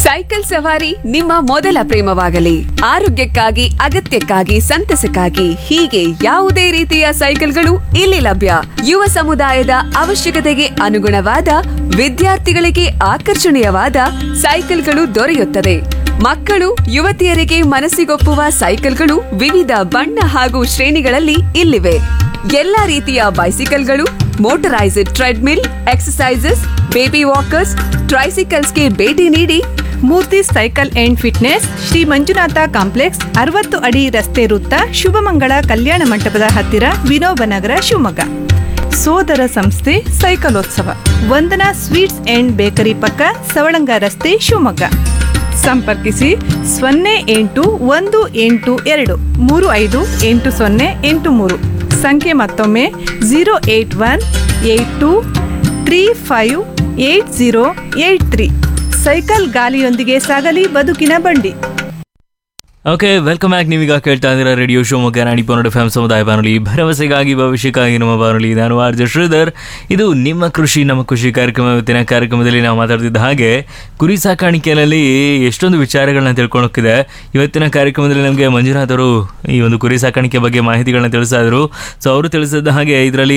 cycle ಸವಾರಿ ನಿಮ್ಮ ಮೊದಲ ಪ್ರೇಮವಾಗಲಿ ಆರೋಗ್ಯಕ್ಕಾಗಿ ಅಗತ್ಯಕ್ಕಾಗಿ ಸಂತಸಕ್ಕಾಗಿ ಹೀಗೆ ಯಾವುದೇ ರೀತಿಯ ಸೈಕಲ್ಗಳು ಇಲ್ಲಿ ಲಭ್ಯ ಯುವ ಸಮುದಾಯದ ಅವಶ್ಯಕತೆಗೆ ಅನುಗುಣವಾದ ವಿದ್ಯಾರ್ಥಿಗಳಿಗೆ ಆಕರ್ಷಣೀಯವಾದ ಸೈಕಲ್ಗಳು ದೊರೆಯುತ್ತದೆ ಮಕ್ಕಳು ಯುವತಿಯರಿಗೆ ಮನಸ್ಸಿಗೊಪ್ಪುವ ಸೈಕಲ್ಗಳು ವಿವಿಧ ಬಣ್ಣ ಹಾಗೂ ಶ್ರೇಣಿಗಳಲ್ಲಿ ಇಲ್ಲಿವೆ ಎಲ್ಲಾ ರೀತಿಯ ಬೈಸಿಕಲ್ಗಳು motorized treadmill exercises baby walkers ಟ್ರೈಸಿಕಲ್ಸ್ಗೆ ಭೇಟಿ ನೀಡಿ Murthy cycle and fitness Shri Manjunatha complex ಅರವತ್ತು ಅಡಿ ರಸ್ತೆ ವೃತ್ತ ಶುಭಮಂಗಳ ಕಲ್ಯಾಣ ಮಂಟಪದ ಹತ್ತಿರ ವಿನೋಬ ನಗರ ಶಿವಮೊಗ್ಗ ಸೋದರ ಸಂಸ್ಥೆ ಸೈಕಲೋತ್ಸವ ವಂದನಾ ಸ್ವೀಟ್ಸ್ ಅಂಡ್ ಬೇಕರಿ ಪಕ್ಕ ಸವಳಂಗ ರಸ್ತೆ ಶಿವಮೊಗ್ಗ ಸಂಪರ್ಕಿಸಿ ಸೊನ್ನೆ ಎಂಟು ಒಂದು ಎಂಟು ಎರಡು ಮೂರು ಐದು ಎಂಟು ಸೊನ್ನೆ ಎಂಟು ಮೂರು ಸಂಖ್ಯೆ ಮತ್ತೊಮ್ಮೆ zero eight one eight two three five eight zero eight three cycle ಗಾಲಿಯೊಂದಿಗೆ ಸಾಗಲಿ ಬದುಕಿನ ಬಂಡಿ ಓಕೆ ವೆಲ್ಕಮ್ ಬ್ಯಾಕ್ ನೀವೀಗ ಕೇಳ್ತಾ ಇದ್ದೀರಾ ರೇಡಿಯೋ ಶಿವಮೊಗ್ಗ ನಾಡಿ ಪನ್ನಡ ಎಫ್ ಸಮುದಾಯ ಬಾನುಲಿ ಭರವಸೆಗಾಗಿ ಭವಿಷ್ಯಕ್ಕಾಗಿ ನಮ್ಮ ಬಾನುಲಿ ನಾನು ಆರ್ ಜೆ ಶ್ರೀಧರ್ ಇದು ನಿಮ್ಮ ಕೃಷಿ ನಮ್ಮ ಖುಷಿ ಕಾರ್ಯಕ್ರಮ ಇವತ್ತಿನ ಕಾರ್ಯಕ್ರಮದಲ್ಲಿ ನಾವು ಮಾತಾಡ್ತಿದ್ದ ಹಾಗೆ ಕುರಿ ಸಾಕಾಣಿಕೆಯಲ್ಲಿ ಎಷ್ಟೊಂದು ವಿಚಾರಗಳನ್ನ ತಿಳ್ಕೊಳಕ್ಕಿದೆ ಇವತ್ತಿನ ಕಾರ್ಯಕ್ರಮದಲ್ಲಿ ನಮಗೆ ಮಂಜುನಾಥ್ ಅವರು ಈ ಒಂದು ಕುರಿ ಸಾಕಾಣಿಕೆ ಬಗ್ಗೆ ಮಾಹಿತಿಗಳನ್ನ ತಿಳಿಸ್ತಾ ಇದ್ರು ಸೊ ಅವರು ತಿಳಿಸಿದ ಹಾಗೆ ಇದರಲ್ಲಿ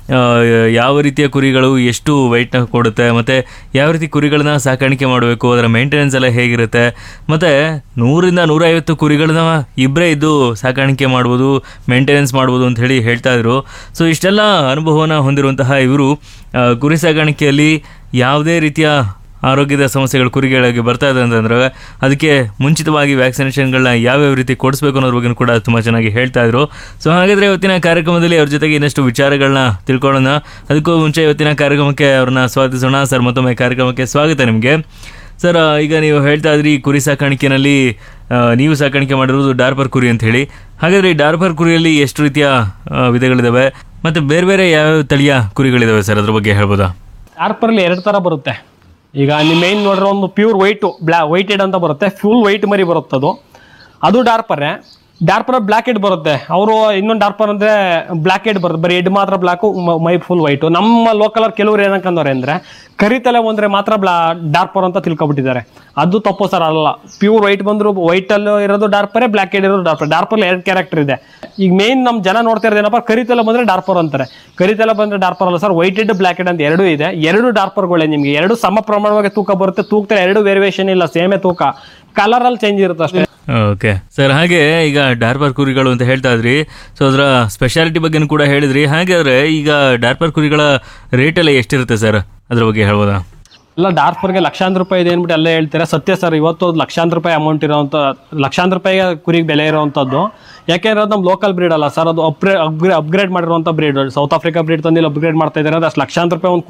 ಯಾವ ರೀತಿಯ ಕುರಿಗಳು ಎಷ್ಟು ವೆಯ್ಟ್ನ ಕೊಡುತ್ತೆ ಮತ್ತು ಯಾವ ರೀತಿ ಕುರಿಗಳನ್ನ ಸಾಕಾಣಿಕೆ ಮಾಡಬೇಕು ಅದರ ಮೇಂಟೆನೆನ್ಸ್ ಎಲ್ಲ ಹೇಗಿರುತ್ತೆ ಮತ್ತು ನೂರಿಂದ ನೂರೈವತ್ತು ಕುರಿಗಳನ್ನ ಇಬ್ಬರೇ ಇದ್ದು ಸಾಕಾಣಿಕೆ ಮಾಡ್ಬೋದು ಮೇಂಟೆನೆನ್ಸ್ ಮಾಡ್ಬೋದು ಅಂತ ಹೇಳಿ ಹೇಳ್ತಾ ಇದ್ರು ಸೊ ಇಷ್ಟೆಲ್ಲ ಅನುಭವನ ಹೊಂದಿರುವಂತಹ ಇವರು ಆ, ಕುರಿ ಸಾಕಾಣಿಕೆಯಲ್ಲಿ ಯಾವುದೇ ರೀತಿಯ ಆರೋಗ್ಯದ ಸಮಸ್ಯೆಗಳು ಕುರಿಗಳಿಗೆ ಬರ್ತಾ ಇದೆ ಅಂತಂದ್ರೆ ಅದಕ್ಕೆ ಮುಂಚಿತವಾಗಿ ವ್ಯಾಕ್ಸಿನೇಷನ್ಗಳನ್ನ ಯಾವ್ಯಾವ ರೀತಿ ಕೊಡಿಸ್ಬೇಕು ಅನ್ನೋದ್ರ ಬಗ್ಗೆ ಕೂಡ ತುಂಬ ಚೆನ್ನಾಗಿ ಹೇಳ್ತಾ ಇದ್ರು ಸೊ ಹಾಗಾದರೆ ಇವತ್ತಿನ ಕಾರ್ಯಕ್ರಮದಲ್ಲಿ ಅವ್ರ ಜೊತೆಗೆ ಇನ್ನಷ್ಟು ವಿಚಾರಗಳನ್ನ ತಿಳ್ಕೊಳ್ಳೋಣ ಅದಕ್ಕೂ ಮುಂಚೆ ಇವತ್ತಿನ ಕಾರ್ಯಕ್ರಮಕ್ಕೆ ಅವ್ರನ್ನ ಸ್ವಾಗತಿಸೋಣ ಸರ್ ಮತ್ತೊಮ್ಮೆ ಕಾರ್ಯಕ್ರಮಕ್ಕೆ ಸ್ವಾಗತ ನಿಮಗೆ ಸರ್ ಆ, ಈಗ ನೀವು ಹೇಳ್ತಾ ಇದ್ರಿ ಕುರಿ ಸಾಕಾಣಿಕೆನಲ್ಲಿ ಆ, ನೀವು ಸಾಕಾಣಿಕೆ ಮಾಡಿರೋದು ಡಾರ್ಪರ್ ಕುರಿ ಅಂತ ಹೇಳಿ ಹಾಗಾದ್ರೆ ಈ ಡಾರ್ಪರ್ ಕುರಿಯಲ್ಲಿ ಎಷ್ಟು ರೀತಿಯ ಆ, ವಿಧಗಳಿದಾವೆ ಮತ್ತೆ ಬೇರೆ ಬೇರೆ ಯಾವ್ಯಾವ ತಳಿಯ ಕುರಿಗಳಿದಾವೆ ಸರ್ ಅದ್ರ ಬಗ್ಗೆ ಹೇಳ್ಬೋದಾ ಆರ್ಪರಲ್ಲಿ ಎರಡು ಥರ ಬರುತ್ತೆ ಈಗ ನಿಮ್ಮ ಮೇನ್ ನೋಡ್ರೆ ಒಂದು ಪ್ಯೂರ್ ವೈಟು ಬ್ಲಾ ವೈಟೆಡ್ ಅಂತ ಬರುತ್ತೆ ಫುಲ್ ವೈಟ್ ಮರಿ ಬರುತ್ತೆ ಅದು ಅದು ಡಾರ್ಪರೇ ಡಾರ್ಪರ್ ಬ್ಲ್ಯಾಕ್ ಹೆಡ್ ಬರುತ್ತೆ ಅವರು ಇನ್ನೊಂದು ಡಾರ್ಪರ್ ಅಂದ್ರೆ ಬ್ಲ್ಯಾಕ್ ಹೆಡ್ ಬರುತ್ತೆ ಬರೀ ಹೆಡ್ ಮಾತ್ರ ಬ್ಲ್ಯಾಕು ಮೈ ಫುಲ್ ವೈಟು ನಮ್ಮ ಲೋಕಲ್ ಕೆಲವರು ಏನಕ್ಕಂದವ್ರೆ ಅಂದ್ರೆ ಕರಿತಲೆ ಒಂದ್ರೆ ಮಾತ್ರ ಬ್ಲಾ ಡಾರ್ಪರ್ ಅಂತ ತಿಳ್ಕೊಬಿಟ್ಟಿದ್ದಾರೆ ಅದು ತಪ್ಪು ಸರ್ ಅಲ್ಲ ಪ್ಯೂರ್ ವೈಟ್ ಬಂದ್ರು ವೈಟ್ ಅಲ್ಲಿ ಇರೋದು ಡಾರ್ಪರೇ ಬ್ಲ್ಯಾಕ್ ಹೆಡ್ ಇರೋದು ಡಾರ್ಪರ್ ಡಾರ್ಪರ್ ಎರಡು ಕ್ಯಾರೆಕ್ಟರ್ ಇದೆ ಈಗ ಮೇನ್ ನಮ್ಮ ಜನ ನೋಡ್ತಾ ಇರೋದು ಏನಪ್ಪ ಕರಿತಲೆ ಬಂದ್ರೆ ಡಾರ್ಪರ್ ಅಂತಾರೆ ಕರಿತಲೆ ಬಂದ್ರೆ ಡಾರ್ಪರ್ ಅಲ್ಲ sir white head black head ಅಂತ ಎರಡು ಇದೆ ಎರಡು ಡಾರ್ಪರ್ಗಳೇ ನಿಮಗೆ ಎರಡು ಸಮ ಪ್ರಮಾಣವಾಗಿ ತೂಕ ಬರುತ್ತೆ ತೂಕದಲ್ಲಿ ಎರಡು ವೇರಿಯೇಷನ್ ಇಲ್ಲ ಸೇಮೇ ತೂಕ ಕಲರ್ ಅಲ್ಲಿ ಚೇಂಜ್ ಇರುತ್ತೆ ಅಷ್ಟೇ ಓಕೆ ಸರ್ ಹಾಗೆ ಈಗ ಡಾರ್ಪರ್ ಕುರಿಗಳು ಅಂತ ಹೇಳ್ತಾ ಇದ್ರಿ ಸೊ ಅದರ ಸ್ಪೆಷಾಲಿಟಿ ಬಗ್ಗೆನೂ ಕೂಡ ಹೇಳಿದ್ರಿ ಹಾಗಾದ್ರೆ ಈಗ ಡಾರ್ಪರ್ ಕುರಿಗಳ ರೇಟ್ ಎಲ್ಲ ಎಷ್ಟಿರುತ್ತೆ ಸರ್ ಅದ್ರ ಬಗ್ಗೆ ಹೇಳ್ಬೋದಾ ಎಲ್ಲ ಡಾರ್ಪರ್ಗೆ ಲಕ್ಷಾಂತರ ರೂಪಾಯಿ ಇದೆ ಅಂದ್ಬಿಟ್ಟು ಎಲ್ಲ ಹೇಳ್ತಾರೆ ಸತ್ಯ ಸರ್ ಇವತ್ತು ಅದು ಲಕ್ಷಾಂತರ ರೂಪಾಯಿ ಅಮೌಂಟ್ ಇರೋಂಥ ಲಕ್ಷಾಂತರ ರೂಪಾಯಿಗೆ ಕುರಿಗೆ ಬೆಲೆ ಇರೋವಂಥದ್ದು ಯಾಕೆಂದ್ರೆ ಅದು ನಮ್ಮ ಲೋಕಲ್ ಬ್ರೀಡ್ ಅಲ್ಲ ಸರ್ ಅದು ಅಪ್ಗ್ರೇಡ್ ಅಪ್ಗ್ರೇಡ್ ಮಾಡಿರುವಂಥ ಬ್ರೀಡ್ ಸೌತ್ ಆಫ್ರಿಕಾ ಬ್ರೀಡ್ ತಂದಿಲ್ಲ ಅಪ್ಗ್ರೇಡ್ ಮಾಡ್ತಾ ಇದ್ದಾರೆ ಅದು ಅಷ್ಟು ಲಕ್ಷಾಂತರ ರೂಪಾಯಿ ಒಂದು